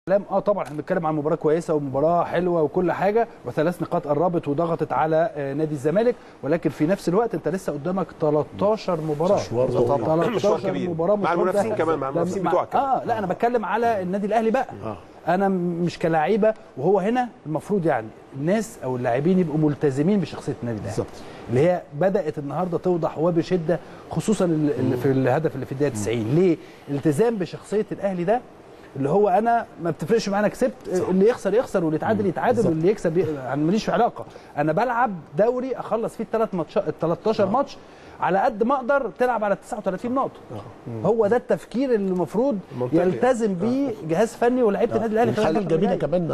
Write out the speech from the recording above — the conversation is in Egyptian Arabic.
كلام اه طبعا احنا بنتكلم عن مباراه كويسه ومباراه حلوه وكل حاجه وثلاث نقاط قربت وضغطت على آه، نادي الزمالك ولكن في نفس الوقت انت لسه قدامك 13 مباراه مشوار طبعا. مشوار 13 كبير. مباراه مع مشوار المنافسين ده- كمان، مع ده- المنافسين مع- بتوعك كمان. اه لا انا بتكلم على النادي الاهلي بقى انا مش كلاعيبه وهو هنا المفروض يعني الناس او اللاعبين يبقوا ملتزمين بشخصيه النادي الاهلي بالظبط. اللي هي بدات النهارده توضح وبشده خصوصا ال- ال- في الهدف اللي في الدقيقه 90 ليه الالتزام بشخصيه الاهلي ده اللي هو انا ما بتفرقش معانا كسبت اللي يخسر يخسر واللي يتعادل يتعادل واللي يكسب ي- انا ماليش علاقه انا بلعب دوري اخلص فيه الثلاث ماتشات ال 13 ماتش على قد ما اقدر تلعب على 39 نقطه هو ده التفكير اللي المفروض منطقي. يلتزم بيه جهاز فني ولاعيبه النادي الاهلي خلال الحاجه الفترة اللي الجميله جاية. كمان